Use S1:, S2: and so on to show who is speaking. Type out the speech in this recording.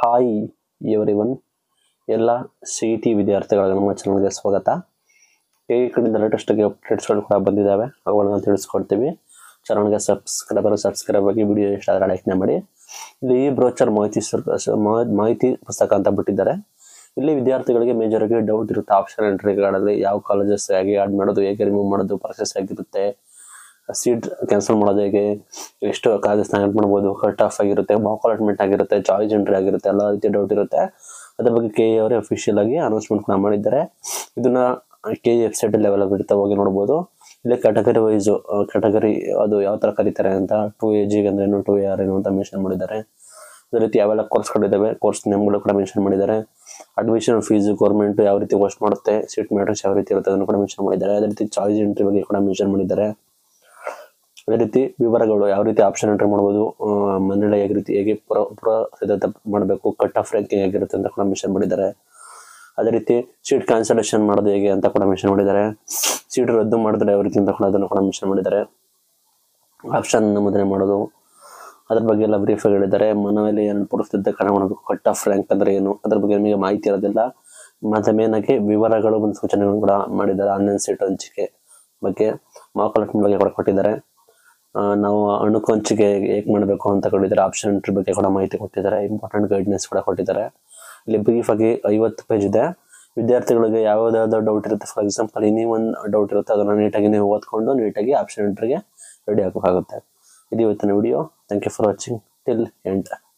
S1: hi everyone ಎಲ್ಲ C E T ವಿದ್ಯಾರ್ಥಿಗಳಿಗೆ ನಮ್ಮ ಚಾನಲ್ಗೆ ಸ್ವಾಗತ ಕೆ ಇ ಕಡೆಯಿಂದ ಲೇಟೆಸ್ಟಾಗಿ ಅಪ್ಡೇಟ್ಸ್ಗಳು ಕೂಡ ಬಂದಿದ್ದಾವೆ ಅವುಗಳನ್ನ ತಿಳಿಸ್ಕೊಡ್ತೀವಿ ಚಾನಲ್ಗೆ ಸಬ್ಸ್ಕ್ರೈಬರ್ ಸಬ್ಸ್ಕ್ರೈಬ್ ಆಗಿ ವಿಡಿಯೋ ಇಷ್ಟ ಆದರೆ ಲೈಕ್ನ ಮಾಡಿ ಇಲ್ಲಿ ಈ ಬ್ರೋಚರ್ ಮಾಹಿತಿ ಸರ್- ಸ- ಮಾ- ಮಾಹಿತಿ ಪುಸ್ತಕ ಅಂತ ಬಿಟ್ಟಿದ್ದಾರೆ ಇಲ್ಲಿ ವಿದ್ಯಾರ್ಥಿಗಳಿಗೆ ಮೇಜರ್ ಆಗಿ ಡೌಟ್ ಇರುತ್ತೆ ಆಪ್ಷನ್ ಎಂಟ್ರಿಗಳಲ್ಲಿ ಯಾವ ಕಾಲೇಜಸ್ ಹೇಗೆ ಆಡ್ ಮಾಡೋದು ಹೇಗೆ ರಿಮೂವ್ ಮಾಡೋದು ಪ್ರೊಸೆಸ್ ಹೇಗಿರುತ್ತೆ ಸೀಟ್ ಕ್ಯಾನ್ಸಲ್ ಮಾಡೋದು ಹೇಗೆ ಎಷ್ಟು ಕಾಲೇಜಸ್ ಆಡ್ ಮಾಡ್ಬೋದು ಕಟ್ ಆಫ್ ಆಗಿರುತ್ತೆ ಮಾಕ್ ಅಲಾಟ್ಮೆಂಟ್ ಆಗಿರುತ್ತೆ ಚಾಯ್ಸ್ ಎಂಟ್ರಿ ಆಗಿರುತ್ತೆ ಎಲ್ಲ ರೀತಿಯ ಡೌಟ್ ಇರುತ್ತೆ ಅದ್ರ ಬಗ್ಗೆ ಕೆ ಎ ಅವರೇ ಅಫಿಷಿಯಲ್ ಆಗಿ ಅನೌನ್ಸ್ಮೆಂಟ್ ಕೂಡ ಮಾಡಿದ್ದಾರೆ ಇದನ್ನ ಕೆ ಎ ವೆಬ್ಸೈಟ್ ಅಲ್ಲಿ ಅವೆಲ್ಲ ಇರುತ್ತೆ ಹೋಗಿ ನೋಡ್ಬೋದು ಇಲ್ಲಿ ಕ್ಯಾಟಗರಿ ವೈಸ್ ಕ್ಯಾಟಗರಿ ಅದು ಯಾವ ತರ ಕರೀತಾರೆ ಅಂತ ಟು ಎ ಜಿಗೆ ಅಂದ್ರೆ ಏನು ಟು ಎ ಆರ್ ಏನು ಅಂತ ಮೆನ್ಷನ್ ಮಾಡಿದ್ದಾರೆ ಅದೇ ರೀತಿ ಯಾವೆಲ್ಲ ಕೋರ್ಸ್ಗಳಿದ್ದಾವೆ ಕೋರ್ಸ್ ನೇಮ್ಗಳು ಕೂಡ ಮೆನ್ಷನ್ ಮಾಡಿದ್ದಾರೆ ಅಡ್ಮಿಷನ್ ಫೀಸ್ ಗೌರ್ಮೆಂಟ್ ಯಾವ ರೀತಿ ವಾಶ್ ಮಾಡುತ್ತೆ ಸೀಟ್ ಮ್ಯಾಟ್ರಿಕ್ಸ್ ಯಾವ ರೀತಿ ಇರುತ್ತೆ ಅದನ್ನು ಕೂಡ ಮೆನ್ಷನ್ ಮಾಡಿದ್ದಾರೆ ಅದೇ ರೀತಿ ಚಾಯ್ಸ್ ಎಂಟ್ರಿ ಬಗ್ಗೆ ಕೂಡ ಮೆನ್ಷನ್ ಮಾಡಿದ್ದಾರೆ ಅದೇ ರೀತಿ ವಿವರಗಳು ಯಾವ ರೀತಿ ಆಪ್ಷನ್ ಎಂಟ್ರಿ ಮಾಡ್ಬೋದು ಆ, ಮನ್ನಣೆ ಹೇಗೆ ರೀತಿ ಹೇಗೆ ಪುರ ಪುರ ಸಿದ್ಧತೆ ಮಾಡಬೇಕು ಕಟ್ ಆಫ್ ರ್ಯಾಂಕಿಂಗ್ ಹೇಗಿರುತ್ತೆ ಅಂತ ಕೂಡ ಮೆನ್ಷನ್ ಮಾಡಿದ್ದಾರೆ ಅದೇ ರೀತಿ ಸೀಟ್ ಕ್ಯಾನ್ಸಲೇಷನ್ ಮಾಡೋದು ಹೇಗೆ ಅಂತ ಕೂಡ ಮೆನ್ಷನ್ ಮಾಡಿದ್ದಾರೆ ಸೀಟ್ ರದ್ದು ಮಾಡಿದ್ರೆ ಯಾವ ರೀತಿ ಅಂತ ಕೂಡ ಅದನ್ನು ಕೂಡ ಮೆನ್ಷನ್ ಮಾಡಿದ್ದಾರೆ ಆಪ್ಷನ್ ನಮೂದನೆ ಮಾಡೋದು ಅದ್ರ ಬಗ್ಗೆ ಎಲ್ಲ ಬ್ರೀಫ್ ಆಗಿ ಹೇಳಿದ್ದಾರೆ ಮನವಿಯಲ್ಲಿ ಏನು ಪುರಸ್ತಿದ್ದ ಕಣ ಮಾಡಬೇಕು ಕಟ್ ಆಫ್ ರ್ಯಾಂಕ್ ಅಂದ್ರೆ ಏನು ಅದ್ರ ಬಗ್ಗೆ ನಿಮಗೆ ಮಾಹಿತಿ ಇರೋದಿಲ್ಲ ಮತ್ತೆ ಮೇನ್ ಆಗಿ ವಿವರಗಳು ಒಂದು ಸೂಚನೆಗಳು ಕೂಡ ಮಾಡಿದ್ದಾರೆ ಆನ್ಲೈನ್ ಸೀಟ್ ಹಂಚಿಕೆ ಬಗ್ಗೆ ಮಾಕ್ ಅಲಾಟ್ಮೆಂಟ್ ಬಗ್ಗೆ ಕೂಡ ಕೊಟ್ಟಿದ್ದಾರೆ ಆ, ನಾವು ಅಣುಕು ಹಂಚಿಕೆ ಹೇಗೆ ಮಾಡಬೇಕು ಅಂತ ಕೊಟ್ಟಿದ್ದಾರೆ ಆಪ್ಷನ್ ಎಂಟ್ರಿ ಬಗ್ಗೆ ಕೂಡ ಮಾಹಿತಿ ಕೊಟ್ಟಿದ್ದಾರೆ ಇಂಪಾರ್ಟೆಂಟ್ ಗೈಡ್ನೆಸ್ ಕೂಡ ಕೊಟ್ಟಿದ್ದಾರೆ ಇಲ್ಲಿ ಬ್ರೀಫ್ ಆಗಿ ಐವತ್ತು ಪೇಜ್ ಇದೆ ವಿದ್ಯಾರ್ಥಿಗಳಿಗೆ ಯಾವುದಾದ್ರು ಡೌಟ್ ಇರುತ್ತೆ ಫಾರ್ ಎಕ್ಸಾಂಪಲ್ ಇನ್ನೀ ಒಂದು ಡೌಟ್ ಇರುತ್ತೆ ಅದನ್ನ ನೀಟಾಗಿ ನೀವು ಓದ್ಕೊಂಡು ನೀಟಾಗಿ ಆಪ್ಷನ್ ಎಂಟ್ರಿಗೆ ರೆಡಿ ಆಗಬೇಕಾಗುತ್ತೆ ಇದು ಇವತ್ತಿನ video thank you for watching till end